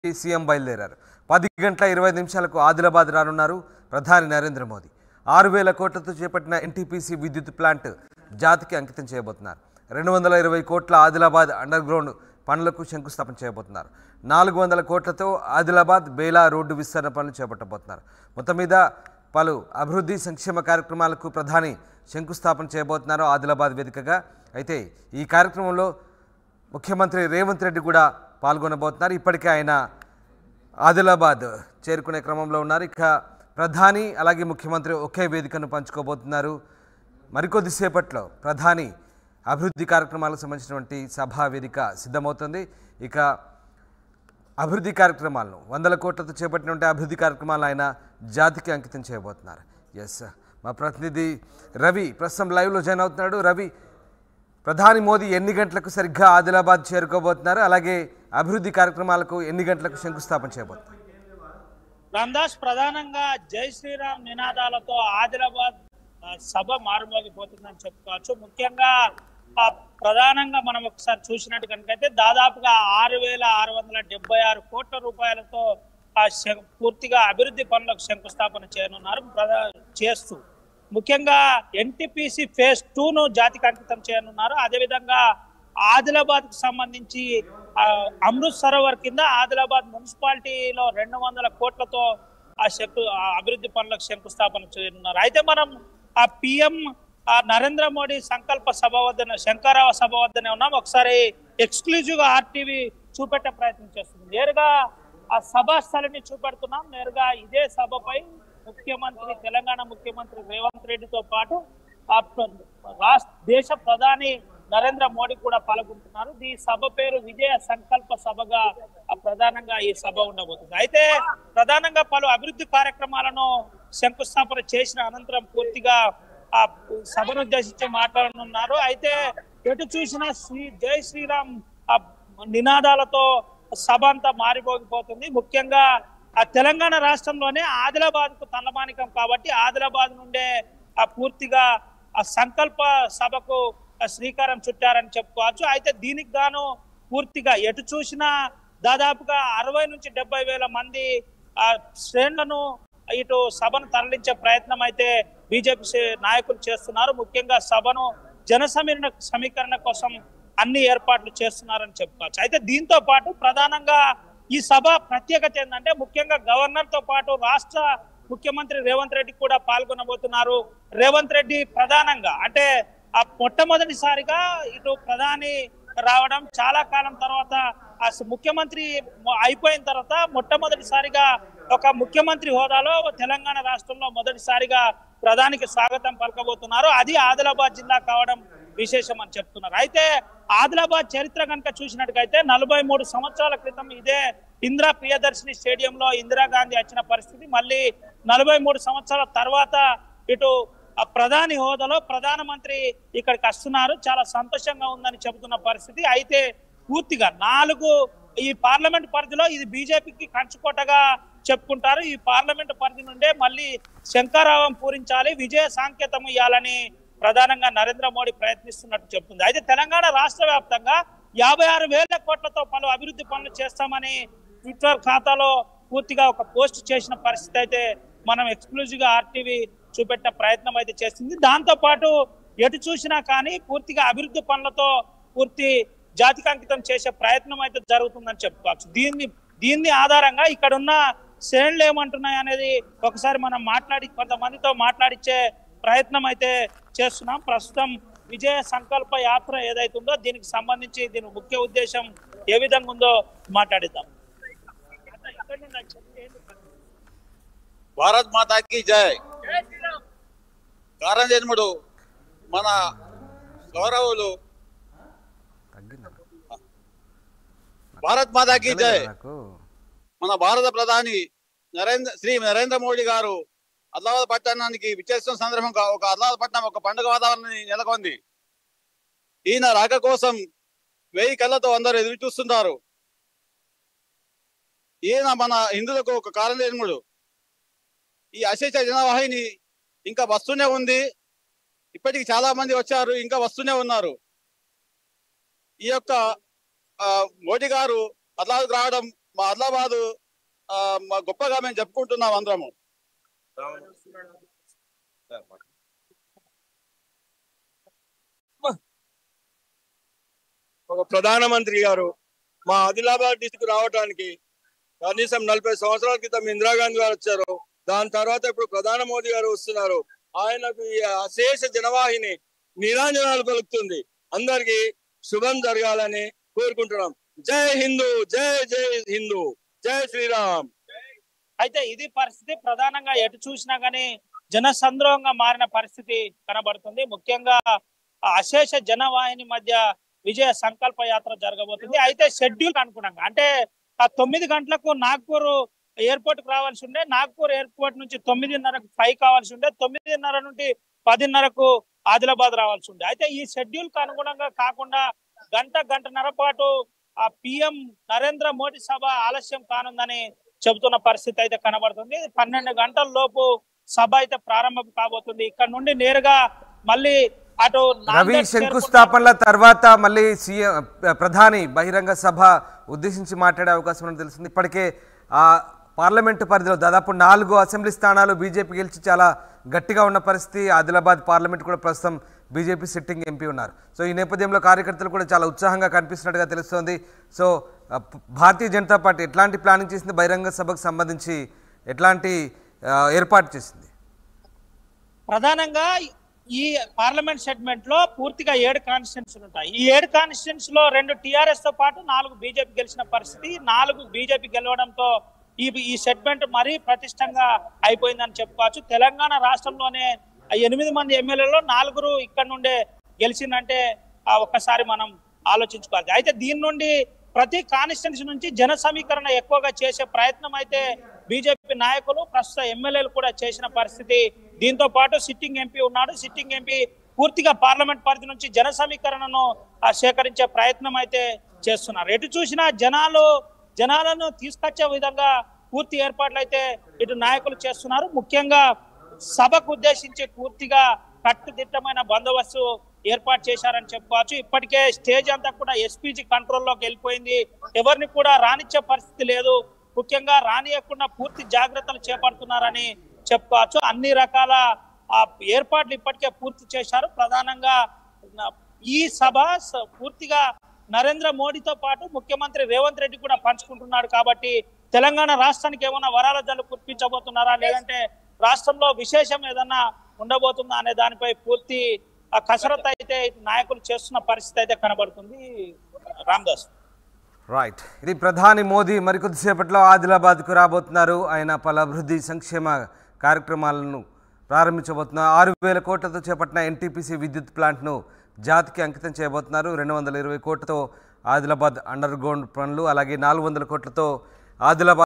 CM బయలుదేరారు పది గంటల ఇరవై నిమిషాలకు ఆదిలాబాద్ రానున్నారు ప్రధాని నరేంద్ర మోదీ ఆరు వేల కోట్లతో చేపట్టిన ఎన్టీపీసీ విద్యుత్ ప్లాంట్ జాతికి అంకితం చేయబోతున్నారు రెండు వందల ఇరవై కోట్ల ఆదిలాబాద్ అండర్ గ్రౌండ్ పనులకు శంకుస్థాపన చేయబోతున్నారు నాలుగు వందల కోట్లతో ఆదిలాబాద్ బేలా రోడ్డు విస్తరణ పనులు చేపట్టబోతున్నారు మొత్తం మీద పలు అభివృద్ధి సంక్షేమ కార్యక్రమాలకు ప్రధాని శంకుస్థాపన చేయబోతున్నారు ఆదిలాబాద్ వేదికగా అయితే ఈ కార్యక్రమంలో ముఖ్యమంత్రి రేవంత్ రెడ్డి కూడా పాల్గొనబోతున్నారు ఇప్పటికే ఆయన ఆదిలాబాద్ చేరుకునే క్రమంలో ఉన్నారు ఇక ప్రధాని అలాగే ముఖ్యమంత్రి ఒకే వేదికను పంచుకోబోతున్నారు మరికొద్దిసేపట్లో ప్రధాని అభివృద్ధి కార్యక్రమాలకు సంబంధించినటువంటి సభా వేదిక సిద్ధమవుతుంది ఇక అభివృద్ధి కార్యక్రమాలను వందల కోట్లతో చేపట్టినటువంటి అభివృద్ధి కార్యక్రమాలను ఆయన జాతికి అంకితం చేయబోతున్నారు ఎస్ మా ప్రతినిధి రవి ప్రస్తుతం లైవ్లో జాయిన్ అవుతున్నాడు రవి ప్రధాని మోదీ ఎన్ని గంటలకు సరిగ్గా ఆదిలాబాద్ చేరుకోబోతున్నారు అలాగే అభివృద్ధి కార్యక్రమాలకు ఎన్ని గంటలకు శంకుస్థాపన చేయబోతున్నారు రామ్దాస్ ప్రధానంగా జై శ్రీరామ్ నినాదాలతో ఆదిలాబాద్ ఆ, సభ మారుమోగిపోతుందని చెప్పుకోవచ్చు ముఖ్యంగా ఆ, ప్రధానంగా మనం ఒకసారి చూసినట్టు కనుకైతే దాదాపుగా ఆరు వేల ఆరు వందల డెబ్బై ఆరు కోట్ల రూపాయలతో ఆ శం- పూర్తిగా అభివృద్ధి పనులకు శంకుస్థాపన చేయనున్నారు ప్రధా- చేస్తూ ముఖ్యంగా ఎన్టీపీసీ ఫేజ్ టూ ను జాతికి అంకితం చేయనున్నారు అదేవిధంగా ఆదిలాబాద్ కు సంబంధించి ఆ, అమృత్ సరోవర్ కింద ఆదిలాబాద్ మున్సిపాలిటీలో రెండు వందల కోట్లతో ఆ శంకు ఆ అభివృద్ధి పనులకు శంకుస్థాపన చేయనున్నారు అయితే మనం ఆ పిఎం ఆ నరేంద్ర మోడీ సంకల్ప సభ వద్దన శంకరావ సభ వద్దనే ఉన్నాం ఒకసారి ఎక్స్క్లూజివ్ గా ఆర్టీవీ చూపెట్టే ప్రయత్నం చేస్తుంది నేరుగా ఆ సభా స్థలిని చూపెడుతున్నాం నేరుగా ఇదే సభపై ముఖ్యమంత్రి తెలంగాణ ముఖ్యమంత్రి రేవంత్ రెడ్డితో పాటు ఆ ప్ర- రాష్ట్ర దేశ ప్రధాని నరేంద్ర మోడీ కూడా పాల్గొంటున్నారు ఈ సభ పేరు విజయ సంకల్ప సభగా ఆ ప్రధానంగా ఈ సభ ఉండబోతుంది అయితే ప్రధానంగా పలు అభివృద్ధి కార్యక్రమాలను శంకుస్థాపన చేసిన అనంతరం పూర్తిగా ఆ సభను ఉద్దేశించి మాట్లాడనున్నారు అయితే ఎటు చూసినా శ్రీ జై శ్రీరామ్ ఆ నినాదాలతో సభ అంతా మారిపోగిపోతుంది ముఖ్యంగా ఆ తెలంగాణ రాష్ట్రంలోనే ఆదిలాబాద్ కు తలమానికం కాబట్టి ఆదిలాబాద్ నుండే ఆ పూర్తిగా ఆ సంకల్ప సభకు ఆ శ్రీకారం చుట్టారని చెప్పుకోవచ్చు అయితే దీనికి గాను పూర్తిగా ఎటు చూసినా దాదాపుగా అరవై నుంచి డెబ్బై వేల మంది ఆ శ్రేణులను ఇటు సభను తరలించే ప్రయత్నం అయితే బీజేపీ నాయకులు చేస్తున్నారు ముఖ్యంగా సభను జన సమీకరణ సమీకరణ కోసం అన్ని ఏర్పాట్లు చేస్తున్నారని చెప్పుకోవచ్చు అయితే దీంతో పాటు ప్రధానంగా ఈ సభ ప్రత్యేకత ఏంటంటే ముఖ్యంగా గవర్నర్ తో పాటు రాష్ట్ర ముఖ్యమంత్రి రేవంత్ రెడ్డి కూడా పాల్గొనబోతున్నారు రేవంత్ రెడ్డి ప్రధానంగా అంటే ఆ మొట్టమొదటిసారిగా ఇటు ప్రధాని రావడం చాలా కాలం తర్వాత ఆ స- ముఖ్యమంత్రి మొ- అయిపోయిన తర్వాత మొట్టమొదటిసారిగా ఒక ముఖ్యమంత్రి హోదాలో తెలంగాణ రాష్ట్రంలో మొదటిసారిగా ప్రధానికి స్వాగతం పలకబోతున్నారు అది ఆదిలాబాద్ జిల్లా కావడం విశేషం అని చెప్తున్నారు అయితే ఆదిలాబాద్ చరిత్ర కనుక చూసినట్టుగైతే నలభై మూడు సంవత్సరాల క్రితం ఇదే ఇందిరా ప్రియదర్శిని స్టేడియంలో ఇందిరాగాంధీ వచ్చిన పరిస్థితి మళ్ళీ నలభై మూడు సంవత్సరాల తర్వాత ఇటు ఆ ప్రధాని హోదాలో ప్రధానమంత్రి ఇక్కడికి వస్తున్నారు చాలా సంతోషంగా ఉందని చెబుతున్న పరిస్థితి అయితే పూర్తిగా నాలుగు ఈ పార్లమెంట్ పరిధిలో ఇది బీజేపీకి కంచుకోటగా చెప్పుకుంటారు ఈ పార్లమెంట్ పరిధి నుండే మళ్ళీ శంకరావం పూరించాలి విజయ సాంకేతం ఇవ్వాలని ప్రధానంగా నరేంద్ర మోడీ ప్రయత్నిస్తున్నట్టు చెప్తుంది అయితే తెలంగాణ రాష్ట్ర వ్యాప్తంగా యాభై ఆరు వేల కోట్లతో పలు అభివృద్ధి పనులు చేస్తామని ట్విట్టర్ ఖాతాలో పూర్తిగా ఒక పోస్ట్ చేసిన పరిస్థితి అయితే మనం ఎక్స్క్లూజివ్ గా ఆర్టీవీ చూపెట్టిన ప్రయత్నం అయితే చేసింది దాంతో పాటు ఎటు చూసినా కానీ పూర్తిగా అభివృద్ధి పనులతో పూర్తి జాతికి అంకితం చేసే ప్రయత్నం అయితే జరుగుతుందని చెప్పుకోవచ్చు దీన్ని దీన్ని ఆధారంగా ఇక్కడ ఉన్న శ్రేణులు ఏమంటున్నాయి అనేది ఒకసారి మనం మాట్లాడి కొంతమందితో మాట్లాడించే ప్రయత్నం అయితే చేస్తున్నాం ప్రస్తుతం విజయ సంకల్ప యాత్ర ఏదైతుందో దీనికి సంబంధించి దీని ముఖ్య ఉద్దేశం ఏ విధంగా ఉందో మాట్లాడిద్దాం భారత్ మాతాకి జై కారణజన్ముడు మన గౌరవులు తగ్గిందా భారత్ మాతాకి జై నాకు మన భారత ప్రధాని నరేంద్ర శ్రీ నరేంద్ర మోడీ గారు అల్లాబాద్ పట్టణానికి విచ్చేస్తున్న సందర్భంగా ఒక అల్లాబాద్ పట్టణం ఒక పండుగ వాతావరణాన్ని నెలకొంది ఈయన రాక కోసం వెయ్యి కళ్ళతో అందరూ ఎదురు చూస్తున్నారు ఈయన మన హిందువులకు ఒక కారణజన్ముడు ఈ అశేష జనవాహిని ఇంకా వస్తూనే ఉంది ఇప్పటికి చాలా మంది వచ్చారు ఇంకా వస్తూనే ఉన్నారు ఈ యొక్క ఆ, మోడీ గారు అల్లాబాద్ రావడం మా ఆదిలాబాద్ ఆ, మా గొప్పగా మేము చెప్పుకుంటున్నాం అందరము ఒక ప్రధానమంత్రి గారు మా ఆదిలాబాద్ డిస్టిక్ రావడానికి కనీసం నలభై సంవత్సరాల క్రితం ఇందిరాగాంధీ గారు వచ్చారు దాని తర్వాత ఇప్పుడు ప్రధాని మోదీ గారు వస్తున్నారు ఆయనకు ఈ అశేష జనవాహిని నీరాంజనాలు పలుకుతుంది అందరికి శుభం జరగాలని కోరుకుంటున్నాం జై హిందూ జై జై హిందూ జై శ్రీరామ్ అయితే ఇది పరిస్థితి ప్రధానంగా ఎటు చూసినా గానీ జనసంద్రోహంగా మారిన పరిస్థితి కనబడుతుంది ముఖ్యంగా ఆ అశేష జనవాహిని మధ్య విజయ సంకల్ప యాత్ర జరగబోతుంది అయితే షెడ్యూల్ అనుగుణంగా అంటే ఆ తొమ్మిది గంటలకు నాగ్పూర్ ఎయిర్పోర్ట్ కు రావాల్సి ఉండే నాగ్పూర్ ఎయిర్పోర్ట్ నుంచి తొమ్మిదిన్నరకు ఫైవ్ కావాల్సి ఉండే తొమ్మిదిన్నర నుండి పదిన్నరకు ఆదిలాబాద్ రావాల్సి ఉండే అయితే ఈ షెడ్యూల్ కు అనుగుణంగా కాకుండా గంట గంటన్నర పాటు ఆ పిఎం నరేంద్ర మోడీ సభ ఆలస్యం కానుందని చెబుతున్న పరిస్థితి అయితే కనబడుతుంది పన్నెండు గంటల లోపు సభ అయితే ప్రారంభం కాబోతుంది ఇక్కడ నుండి నేరుగా మళ్ళీ అటు రవి నాందేడ్ చేరుకుంటారు. శంకుస్థాపనల తర్వాత మళ్ళీ సీఎం ప్రధాని బహిరంగ సభ ఉద్దేశించి మాట్లాడే అవకాశం ఉన్నది తెలిసింది ఇప్పటికే ఆ పార్లమెంటు పరిధిలో దాదాపు నాలుగు అసెంబ్లీ స్థానాలు బీజేపీ గెలిచి చాలా గట్టిగా ఉన్న పరిస్థితి ఆదిలాబాద్ పార్లమెంట్ కూడా ప్రస్తుతం బీజేపీ సిట్టింగ్ ఎంపీ ఉన్నారు సో ఈ నేపథ్యంలో కార్యకర్తలు కూడా చాలా ఉత్సాహంగా కనిపిస్తున్నట్టుగా తెలుస్తోంది సో ఆ, ప- భారతీయ జనతా పార్టీ ఎట్లాంటి ప్లానింగ్ చేసింది బహిరంగ సభకు సంబంధించి ఎట్లాంటి ఆ, ఏర్పాటు చేసింది ప్రధానంగా ఈ పార్లమెంట్ సెగ్మెంట్ లో పూర్తిగా ఏడు కాన్స్టిట్యూన్స్ ఉంటాయి ఈ ఏడు కాన్స్టిట్యూన్స్ లో రెండు టిఆర్ఎస్ తో పాటు నాలుగు బీజేపీ గెలిచిన పరిస్థితి నాలుగు బీజేపీ గెలవడంతో ఈ ఈ సెగ్మెంట్ మరీ ప్రతిష్టంగా అయిపోయిందని చెప్పుకోవచ్చు తెలంగాణ రాష్ట్రంలోనే ఆ ఎనిమిది మంది ఎమ్మెల్యేలో నాలుగురు ఇక్కడ నుండే గెలిచిందంటే ఆ ఒక్కసారి మనం ఆలోచించుకోవాలి అయితే దీని నుండి ప్రతి కాన్స్టిట్యున్సీ నుంచి జన సమీకరణ ఎక్కువగా చేసే ప్రయత్నం అయితే బీజేపీ నాయకులు ప్రస్తుత ఎమ్మెల్యేలు కూడా చేసిన పరిస్థితి దీంతో పాటు సిట్టింగ్ ఎంపీ ఉన్నాడు సిట్టింగ్ ఎంపీ పూర్తిగా పార్లమెంట్ పరిధి నుంచి జన సమీకరణను ఆ, సేకరించే ప్రయత్నం అయితే చేస్తున్నారు ఎటు చూసినా జనాలు జనాలను తీసుకొచ్చే విధంగా పూర్తి ఏర్పాట్లు అయితే ఇటు నాయకులు చేస్తున్నారు ముఖ్యంగా సభకు ఉద్దేశించి పూర్తిగా కట్టుదిట్టమైన బందోబస్తు ఏర్పాటు చేశారని చెప్పుకోవచ్చు ఇప్పటికే స్టేజ్ అంతా కూడా ఎస్పీజీ కంట్రోల్లోకి వెళ్ళిపోయింది ఎవరిని కూడా రానిచ్చే పరిస్థితి లేదు ముఖ్యంగా రానియకుండా పూర్తి జాగ్రత్తలు చేపడుతున్నారని చెప్పుకోవచ్చు అన్ని రకాల ఆ ఏర్పాట్లు ఇప్పటికే పూర్తి చేశారు ప్రధానంగా న- ఈ సభ స- పూర్తిగా నరేంద్ర మోడీతో పాటు ముఖ్యమంత్రి రేవంత్ రెడ్డి కూడా పంచుకుంటున్నాడు కాబట్టి తెలంగాణ రాష్ట్రానికి ఏమైనా వరాల జల్లు కురిపించబోతున్నారా లేదంటే రాష్ట్రంలో విశేషం ఏదన్నా ఉండబోతుందా అనే దానిపై పూర్తి ఆ కసరత్తు అయితే నాయకులు చేస్తున్న పరిస్థితి అయితే కనబడుతుంది రామ్దాస్ రైట్ ఇది ప్రధాని మోదీ మరికొద్దిసేపట్లో ఆదిలాబాద్కు రాబోతున్నారు ఆయన పలు అభివృద్ధి సంక్షేమ కార్యక్రమాలను ప్రారంభించబోతున్నారు ఆరు వేల కోట్లతో చేపట్టిన ఎన్టీపీసీ విద్యుత్ ప్లాంట్ను జాతికి అంకితం చేయబోతున్నారు రెండు వందల ఇరవై కోట్లతో ఆదిలాబాద్ అండర్ గ్రౌండ్ పనులు అలాగే నాలుగు వందల కోట్లతో ఆదిలాబాద్